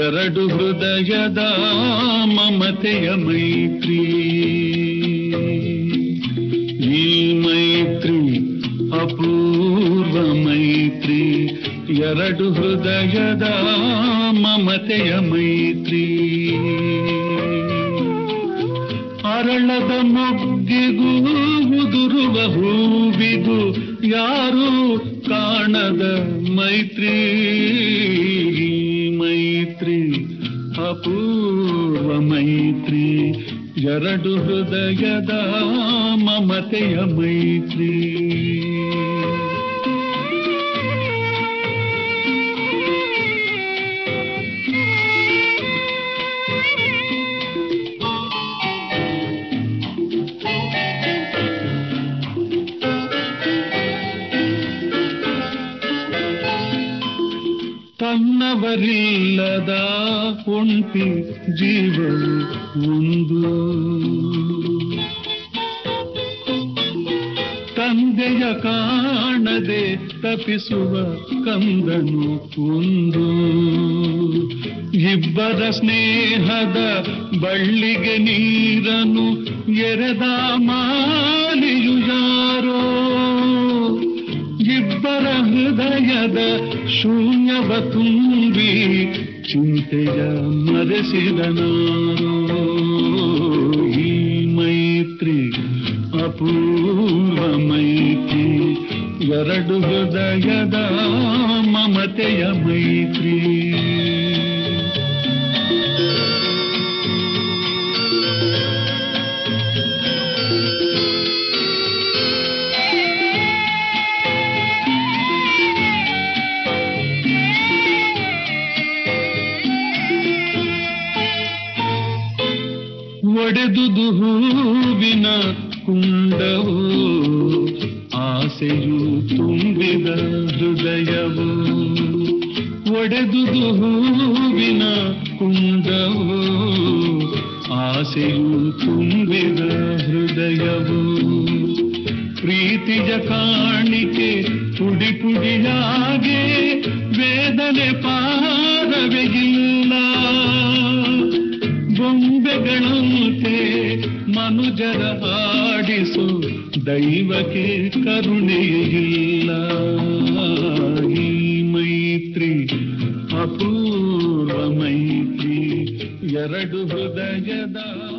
ಎರಡು ಹೃದಯದ ಮಮತೆಯ ಮೈತ್ರಿ ಈ ಮೈತ್ರಿ ಅಪೂರ್ವ ಮೈತ್ರಿ ಎರಡು ಹೃದಯದ ಮಮತೆಯ ಮೈತ್ರಿ ಅರಳದ ಮೊಗ್ಗಿಗೂ ಉದುರುವ ಹೂವಿಗೂ ಯಾರು ಕಾಣದ ಮೈತ್ರಿ ಮೈತ್ರಿ ಅಪೂರ್ವ ಮೈತ್ರಿ ಎರಡು ಹೃದಯದ ಮಮತೆಯ ಮೈತ್ರಿ ತನ್ನವರಿಲ್ಲದ ಒಂಟಿ ಜೀವವು ಒಂದು ತಂದೆಯ ಕಾಣದೆ ತಪಿಸುವ ಕಂದನು ಒಂದು ಇಬ್ಬರ ಸ್ನೇಹದ ಬಳ್ಳಿಗೆ ನೀರನು ಎರೆದ ಮಾಲಿಯು ಯಾರೋ ಇಬ್ಬರ ಹೃದಯದ ಶೂನ್ಯವ ತುಂಬಿ ಚಿಂತೆಯ ಮರೆಸಿದ ನಾನು ಈ ಮೈತ್ರಿ ಅಪೂರ್ವ ಮೈತ್ರಿ ಎರಡು ಹೃದಯದ ಮಮತೆಯ ಮೈತ್ರಿ ಒಡೆದುದು ಹೂವಿನ ಕುಂಡವು ಆಸೆಯು ತುಂಬಿದ ಹೃದಯವು ಒಡೆದುದು ಹೂವಿನ ಕುಂಡವು ಆಸೆಯು ತುಂಬಿದ ಹೃದಯವು ಪ್ರೀತಿಯ ಕಾಣಿಕೆ ಪುಡಿ ಪುಡಿಯಾಗೆ ವೇದನೆ ಪಾರವೇ ಇಲ್ಲ ಬೊಂಬೆಗಳಂತೆ ಮನುಜರ ಆಡಿಸು ದೈವಕ್ಕೆ ಕರುಣೆಯಿಲ್ಲ ಈ ಮೈತ್ರಿ ಅಪೂರ್ವ ಮೈತ್ರಿ ಎರಡು ಹೃದಯದ